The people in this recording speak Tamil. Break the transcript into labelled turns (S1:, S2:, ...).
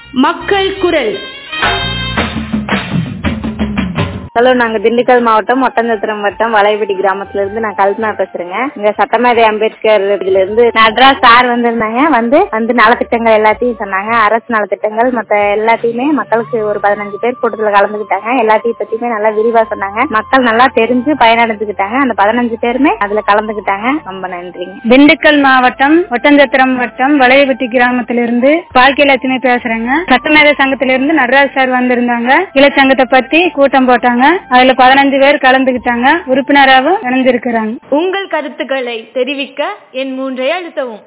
S1: மக்கள் குரல்
S2: ஹலோ நாங்க திண்டுக்கல் மாவட்டம் ஒட்டஞ்சத்திரம் வட்டம் வளையபடி கிராமத்துல இருந்து நான் கல்பனா பேசுறேங்க இங்க சட்டமேதை அம்பேத்கர் இதுல இருந்து நடராஜ் சார் வந்திருந்தாங்க வந்து வந்து நலத்திட்டங்கள் எல்லாத்தையும் சொன்னாங்க அரசு நலத்திட்டங்கள் மத்த எல்லாத்தையுமே மக்களுக்கு ஒரு பதினஞ்சு பேர் கூட்டத்துல கலந்துக்கிட்டாங்க எல்லாத்தையும் பத்தியுமே நல்லா விரிவா சொன்னாங்க மக்கள் நல்லா தெரிஞ்சு பயனடைஞ்சுக்கிட்டாங்க அந்த பதினஞ்சு பேருமே அதுல கலந்துக்கிட்டாங்க ரொம்ப நன்றிங்க
S3: திண்டுக்கல் மாவட்டம் ஒட்டஞ்சத்திரம் வட்டம் வளையபட்டி கிராமத்திலிருந்து பாக்கியலட்சுமி பேசுறேங்க சட்டமேத சங்கத்திலிருந்து நடராஜ் சார் வந்திருந்தாங்க இளச்சங்கத்தை பத்தி கூட்டம் போட்டாங்க அதுல பதினஞ்சு பேர் கலந்துக்கிட்டாங்க உறுப்பினராகவும் இணைஞ்சிருக்கிறாங்க
S1: உங்கள் கருத்துக்களை தெரிவிக்க என் மூன்றை அழுத்தவும்